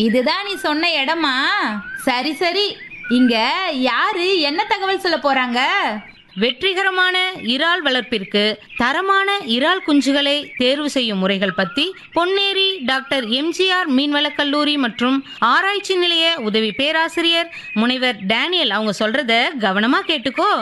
இதுதான் நீ சொன்ன இடமா சரி சரி இங்க யாரு என்ன தகவல் சொல்ல போறாங்க வெற்றிகரமான இறால் வளர்ப்பிற்கு தரமான இறால் குஞ்சுகளை தேர்வு செய்யும் முறைகள் பத்தி பொன்னேரி டாக்டர் எம்ஜிஆர் மீன்வளக் கல்லூரி மற்றும் ஆராய்ச்சி நிலைய உதவி பேராசிரியர் முனைவர் டேனியல் அவங்க சொல்றத கவனமா கேட்டுக்கோ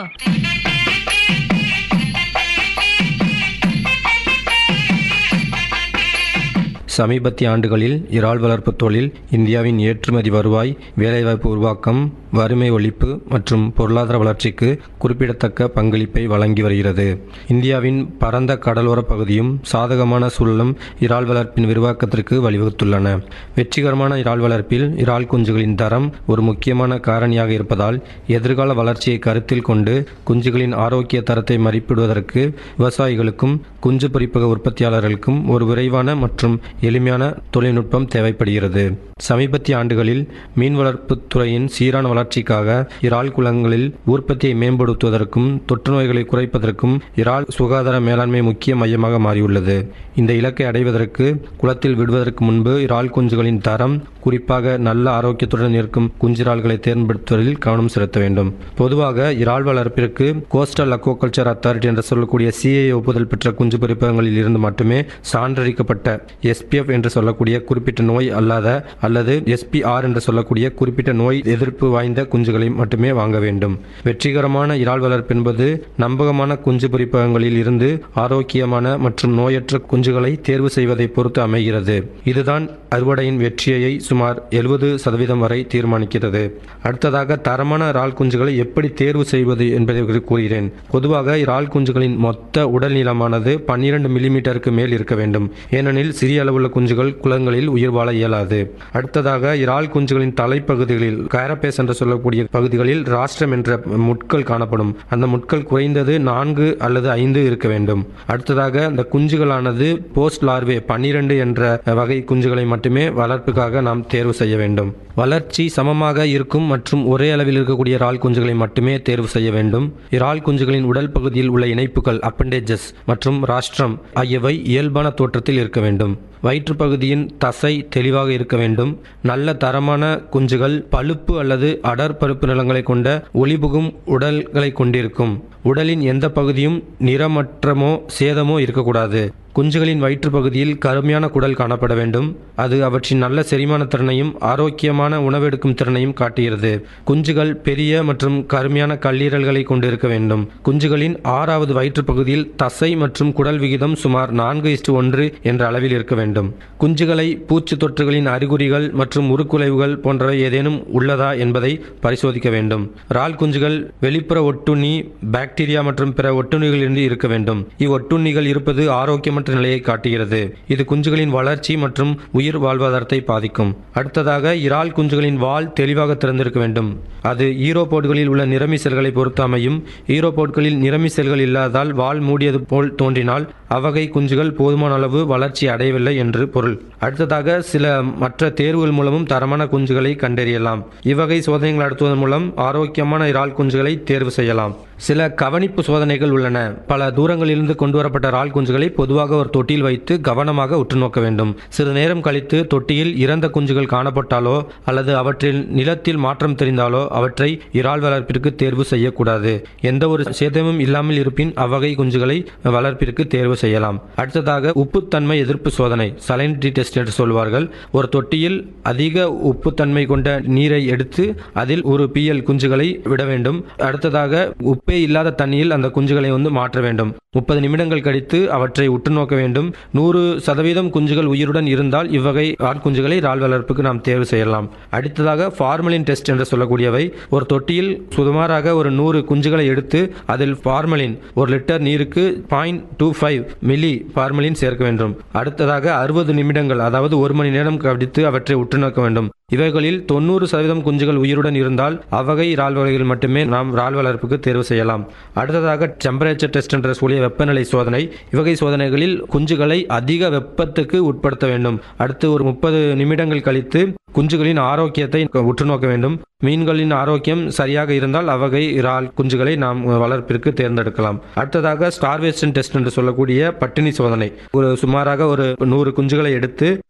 சமீபத்திய ஆண்டுகளில் இறால் வளர்ப்பு தொழில் இந்தியாவின் ஏற்றுமதி வருவாய் வேலைவாய்ப்பு உருவாக்கம் வறுமை ஒழிப்பு மற்றும் பொருளாதார வளர்ச்சிக்கு குறிப்பிடத்தக்க பங்களிப்பை வழங்கி வருகிறது இந்தியாவின் பரந்த கடலோர பகுதியும் சாதகமான சூழலும் இறால் வளர்ப்பின் விரிவாக்கத்திற்கு வழிவகுத்துள்ளன வெற்றிகரமான இறால் வளர்ப்பில் இறால் குஞ்சுகளின் தரம் ஒரு முக்கியமான காரணியாக இருப்பதால் எதிர்கால வளர்ச்சியை கருத்தில் கொண்டு குஞ்சுகளின் ஆரோக்கிய தரத்தை மதிப்பிடுவதற்கு விவசாயிகளுக்கும் குஞ்சு பொரிப்பக உற்பத்தியாளர்களுக்கும் ஒரு விரைவான மற்றும் எளிமையான தொழில்நுட்பம் தேவைப்படுகிறது சமீபத்திய ஆண்டுகளில் மீன் வளர்ப்புத் துறையின் சீரான வளர்ச்சிக்காக இறால் குளங்களில் உற்பத்தியை மேம்படுத்துவதற்கும் தொற்று நோய்களை குறைப்பதற்கும் இறால் சுகாதார மேலாண்மை முக்கிய மையமாக மாறியுள்ளது இந்த இலக்கை அடைவதற்கு குளத்தில் விடுவதற்கு முன்பு இறால் குஞ்சுகளின் தரம் குறிப்பாக நல்ல ஆரோக்கியத்துடன் இருக்கும் குஞ்சிறால்களை தேர்ந்தெடுப்பதில் கவனம் செலுத்த வேண்டும் பொதுவாக இறால் வளர்ப்பிற்கு கோஸ்டல் அக்வாகல்ச்சர் அத்தாரிட்டி என்று சொல்லக்கூடிய சிஏ ஒப்புதல் பெற்ற குஞ்சு பொரிப்பகங்களில் இருந்து மட்டுமே சான்றளிக்கப்பட்ட எஸ்பிஎஃப் என்று சொல்லக்கூடிய குறிப்பிட்ட நோய் அல்லாத அல்லது எஸ்பிஆர் என்று சொல்லக்கூடிய குறிப்பிட்ட நோய் எதிர்ப்பு வாய்ந்த குஞ்சுகளை மட்டுமே வாங்க வேண்டும் வெற்றிகரமான இறால் வளர்ப்பு என்பது நம்பகமான குஞ்சு பொரிப்பகங்களில் இருந்து ஆரோக்கியமான மற்றும் நோயற்ற குஞ்சுகளை தேர்வு செய்வதை பொறுத்து அமைகிறது இதுதான் அறுவடையின் வெற்றியை சுமார் எழுபது சதவீதம் வரை தீர்மானிக்கிறது அடுத்ததாக தரமான இறால் குஞ்சுகளை எப்படி தேர்வு செய்வது என்பதை குறித்து கூறுகிறேன் பொதுவாக இறால் குஞ்சுகளின் மொத்த உடல் நீளமானது பன்னிரண்டு மில்லிமீட்டருக்கு மேல் இருக்க வேண்டும் ஏனெனில் சிறிய அளவுள்ள குஞ்சுகள் குளங்களில் உயிர் வாழ இயலாது அடுத்ததாக இறால் குஞ்சுகளின் தலைப்பகுதிகளில் கைரபேஸ் என்று சொல்லக்கூடிய பகுதிகளில் ராஷ்டிரம் என்ற முட்கள் காணப்படும் அந்த முட்கள் குறைந்தது நான்கு அல்லது ஐந்து இருக்க வேண்டும் அடுத்ததாக அந்த குஞ்சுகளானது போஸ்ட் லார்வே பன்னிரண்டு என்ற வகை குஞ்சுகளை மட்டுமே வளர்ப்புக்காக நாம் தேர்வு செய்ய வேண்டும் வளர்ச்சி சமமாக இருக்கும் மற்றும் ஒரே அளவில் இருக்கக்கூடிய இறால் குஞ்சுகளை மட்டுமே தேர்வு செய்ய வேண்டும் இறால் குஞ்சுகளின் உடல் பகுதியில் உள்ள இணைப்புகள் அப்பண்டேஜஸ் மற்றும் ராஷ்டிரம் ஆகியவை இயல்பான தோற்றத்தில் இருக்க வேண்டும் வயிற்று பகுதியின் தசை தெளிவாக இருக்க வேண்டும் நல்ல தரமான குஞ்சுகள் பழுப்பு அல்லது அடர் பருப்பு நிலங்களை கொண்ட ஒளிபுகும் உடல்களை கொண்டிருக்கும் உடலின் எந்த பகுதியும் நிறமற்றமோ சேதமோ இருக்கக்கூடாது குஞ்சுகளின் வயிற்று பகுதியில் கருமையான குடல் காணப்பட வேண்டும் அது அவற்றின் நல்ல செரிமான திறனையும் ஆரோக்கியமான உணவெடுக்கும் திறனையும் காட்டுகிறது குஞ்சுகள் பெரிய மற்றும் கருமையான கல்லீரல்களை கொண்டிருக்க வேண்டும் குஞ்சுகளின் ஆறாவது வயிற்று பகுதியில் தசை மற்றும் குடல் விகிதம் சுமார் நான்கு இஸ்டு ஒன்று என்ற அளவில் இருக்க வேண்டும் குஞ்சுகளை பூச்சி தொற்றுகளின் அறிகுறிகள் மற்றும் உருக்குலைவுகள் போன்றவை ஏதேனும் உள்ளதா என்பதை பரிசோதிக்க வேண்டும் இறால் குஞ்சுகள் வெளிப்புற ஒட்டுண்ணி பாக்டீரியா மற்றும் பிற ஒட்டுண்ணிகளிலிருந்து இருக்க வேண்டும் இவ்வொட்டுண்ணிகள் இருப்பது ஆரோக்கியமற்ற நிலையை காட்டுகிறது இது குஞ்சுகளின் வளர்ச்சி மற்றும் உயிர் வாழ்வாதாரத்தை பாதிக்கும் அடுத்ததாக இறால் குஞ்சுகளின் வால் தெளிவாக திறந்திருக்க வேண்டும் அது ஈரோபோட்களில் உள்ள நிறமி செல்களை பொறுத்து அமையும் ஈரோபோட்களில் நிறமி செல்கள் இல்லாததால் வால் மூடியது போல் தோன்றினால் அவ்வகை குஞ்சுகள் போதுமான அளவு வளர்ச்சி அடையவில்லை என்று பொருள் அடுத்ததாக சில மற்ற தேர்வுகள் மூலமும் தரமான குஞ்சுகளை கண்டறியலாம் இவ்வகை சோதனைகள் நடத்துவதன் மூலம் ஆரோக்கியமான இறால் குஞ்சுகளை தேர்வு செய்யலாம் சில கவனிப்பு சோதனைகள் உள்ளன பல தூரங்களிலிருந்து கொண்டு வரப்பட்ட இறால் குஞ்சுகளை பொதுவாக ஒரு தொட்டியில் வைத்து கவனமாக உற்று நோக்க வேண்டும் சிறிது நேரம் கழித்து தொட்டியில் இறந்த குஞ்சுகள் காணப்பட்டாலோ அல்லது அவற்றில் நிலத்தில் மாற்றம் தெரிந்தாலோ அவற்றை இறால் வளர்ப்பிற்கு தேர்வு செய்யக்கூடாது எந்த ஒரு சேதமும் இல்லாமல் இருப்பின் அவ்வகை குஞ்சுகளை வளர்ப்பிற்கு தேர்வு செய்யலாம் அடுத்ததாக உப்புத்தன்மை எதிர்ப்பு சோதனை சலைனிட்டி டெஸ்ட் என்று சொல்வார்கள் ஒரு தொட்டியில் அதிக உப்புத்தன்மை கொண்ட நீரை எடுத்து அதில் ஒரு பிஎல் குஞ்சுகளை விட வேண்டும் அடுத்ததாக உப்பே இல்லாத தண்ணியில் அந்த குஞ்சுகளை வந்து மாற்ற வேண்டும் முப்பது நிமிடங்கள் கழித்து அவற்றை உற்று நோக்க வேண்டும் நூறு சதவீதம் குஞ்சுகள் உயிருடன் இருந்தால் இவ்வகை ஆண் குஞ்சுகளை இறால் வளர்ப்புக்கு நாம் தேர்வு செய்யலாம் அடுத்ததாக ஃபார்மலின் டெஸ்ட் என்று சொல்லக்கூடியவை ஒரு தொட்டியில் சுமாராக ஒரு நூறு குஞ்சுகளை எடுத்து அதில் ஃபார்மலின் ஒரு லிட்டர் நீருக்கு point two five milli formalin சேர்க்க வேண்டும் அடுத்ததாக அறுபது நிமிடங்கள் அதாவது ஒரு மணி நேரம் கழித்து அவற்றை உற்று நோக்க வேண்டும் இவைகளில் தொண்ணூறு சதவீதம் குஞ்சுகள் உயிருடன் இருந்தால் அவ்வகை இறால் வகைகள் மட்டுமே நாம் இறால் வளர்ப்புக்கு தேர்வு செய்யலாம் அடுத்ததாக டெம்பரேச்சர் டெஸ்ட் என்ற சொல்லிய வெப்பநிலை சோதனை இவ்வகை சோதனைகளில் குஞ்சுகளை அதிக வெப்பத்துக்கு உட்படுத்த வேண்டும் அடுத்து ஒரு முப்பது நிமிடங்கள் கழித்து குஞ்சுகளின் ஆரோக்கியத்தை உற்று நோக்க வேண்டும் மீன்களின் ஆரோக்கியம் சரியாக இருந்தால் அவ்வகை இறால் குஞ்சுகளை நாம் வளர்ப்பிற்கு தேர்ந்தெடுக்கலாம் அடுத்ததாக ஸ்டார்வேஷன் டெஸ்ட் என்று சொல்லக்கூடிய பட்டினி சோதனை ஒரு சுமாராக ஒரு நூறு குஞ்சுகளை எடுத்து